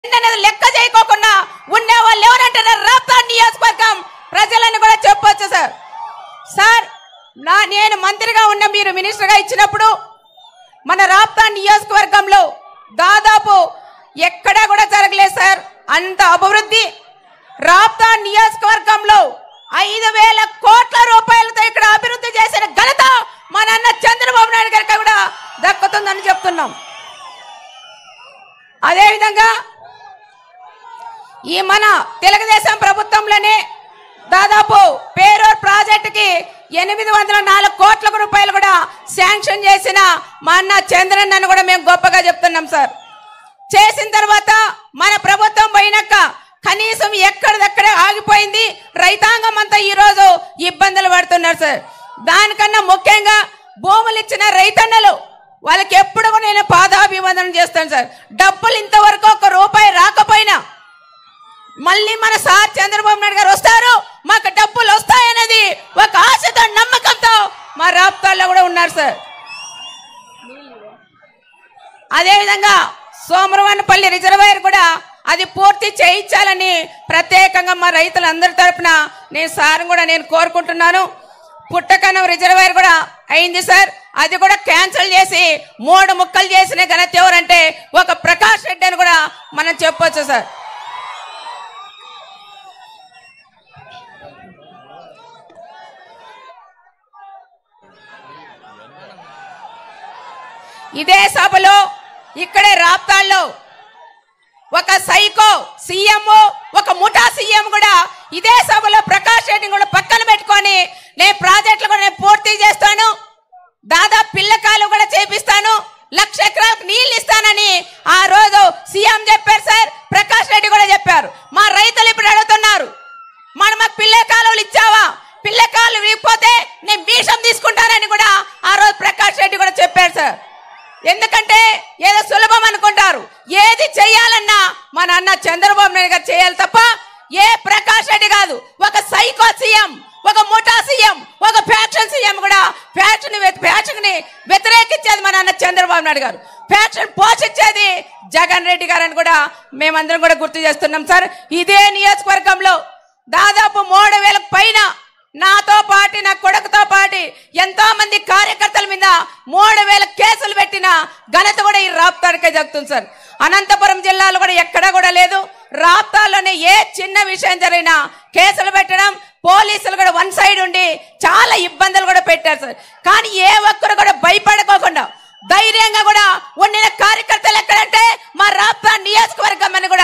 అనేది లెక్క చేయకోకుండా ఉండే వాళ్ళు ఎవరంటే రాప్తా నియోజకవర్గం ప్రజలను కూడా చెప్పొచ్చు సార్ సార్ నా నేను మంత్రిగా ఉన్న మీరు మినిస్టర్గా ఇచ్చినప్పుడు మన రాప్తా నియోజకవర్గంలో దాదాపు ఎక్కడా కూడా జరగలేదు సార్ అంత అభివృద్ధి రాప్తా నియోజకవర్గంలో ఐదు వేల కోట్ల రూపాయలతో ఇక్కడ అభివృద్ధి చేసిన ఘనత మన అన్న చంద్రబాబు నాయుడు గారికి కూడా దక్కుతుందని చెప్తున్నాం అదేవిధంగా ఈ మన తెలుగుదేశం ప్రభుత్వంలోనే దాదాపు పేరూర్ ప్రాజెక్టుకి ఎనిమిది వందల నాలుగు కోట్ల రూపాయలు కూడా శాంక్షన్ చేసిన మా అన్న చంద్రన్ అని కూడా మేము గొప్పగా చెప్తున్నాం సార్ చేసిన తర్వాత మన ప్రభుత్వం పోయినాక కనీసం ఎక్కడిదక్కడే ఆగిపోయింది రైతాంగం అంతా ఈరోజు ఇబ్బందులు పడుతున్నారు సార్ దానికన్నా ముఖ్యంగా భూములు ఇచ్చిన రైతన్నలు వాళ్ళకి ఎప్పుడు కూడా నేను పాదాభివందనం చేస్తాను సార్ డబ్బులు ఇంతవరకు ఒక రూపాయి రాకపోయినా మళ్ళీ మన సార్ చంద్రబాబు నాయుడు గారు వస్తారు మాకు డబ్బులు వస్తాయనేది ఒక ఆశతో నమ్మకంతో మా రాప్తాల్లో కూడా ఉన్నారు సార్ అదేవిధంగా సోమరవన్నపల్లి రిజర్వాయర్ కూడా అది పూర్తి చేయించాలని ప్రత్యేకంగా మా రైతులందరి తరపున నేను సార్ కూడా నేను కోరుకుంటున్నాను పుట్టకనం రిజర్వాయర్ కూడా అయింది సార్ అది కూడా క్యాన్సిల్ చేసి మూడు ముక్కలు చేసిన ఘనత ఎవరంటే ఒక ప్రకాష్ రెడ్డి అని కూడా మనం చెప్పొచ్చు సార్ ఇదే సభలో ఇక్కడే రాప్తాల్లో ఒక సైకో సీఎం ఒక ముఠా సీఎం కూడా ఇదే సభలో ప్రకాష్ రెడ్డిని కూడా పక్కన పెట్టుకొని నేను ప్రాజెక్టులు కూడా నేను పూర్తి చేస్తాను దాదాపు పిల్లకాలు కూడా చేపిస్తాను లక్ష ఎకరాలకు నీళ్లు ఇస్తానని ఆ రోజు సీఎం చెప్పారు సార్ ప్రకాష్ రెడ్డి కూడా చెప్పారు మా రైతులు ఇప్పుడు అడుగుతున్నారు మన మాకు పిల్ల కాలువలు ఇచ్చావా పిల్ల కాలువలు ఇవ్వకపోతే నేను భీషం తీసుకుంటానని కూడా ఆ రోజు ప్రకాష్ రెడ్డి కూడా చెప్పారు సార్ ఎందుకంటే ఏదో సులభం అనుకుంటారు ఏది చేయాలన్నా మన అన్న చంద్రబాబు నాయుడు గారు చేయాలి తప్ప ఏ ప్రకాష్ రెడ్డి కాదు ఒక సైకో సీఎం ఒక ముఠా సీఎం ఒక ఫ్యాక్షన్ సీఎం కూడా ఫ్యాక్షన్ ఫ్యాక్షన్ ని వ్యతిరేకించేది మన అన్న చంద్రబాబు నాయుడు గారు ఫ్యాక్షన్ పోషించేది జగన్ రెడ్డి గారు అని కూడా మేమందరం కూడా గుర్తు చేస్తున్నాం సార్ ఇదే నియోజకవర్గంలో దాదాపు మూడు వేలకు పైన నాతో పాటి నా కొడుకుతో పాటి ఎంతో మంది కార్యకర్తల మీద మూడు వేల కేసులు పెట్టిన ఘనత కూడా ఈ రాప్తాడికే జరుగుతుంది సార్ అనంతపురం జిల్లాలో కూడా ఎక్కడా కూడా లేదు రాప్తాల్లోనే ఏ చిన్న విషయం జరిగినా కేసులు పెట్టడం పోలీసులు కూడా వన్ సైడ్ ఉండి చాలా ఇబ్బందులు కూడా పెట్టారు సార్ కానీ ఏ ఒక్కరు కూడా భయపడుకోకుండా ధైర్యంగా కూడా ఉండిన కార్యకర్తలు ఎక్కడంటే మా రాప్తా నియోజకవర్గం అని కూడా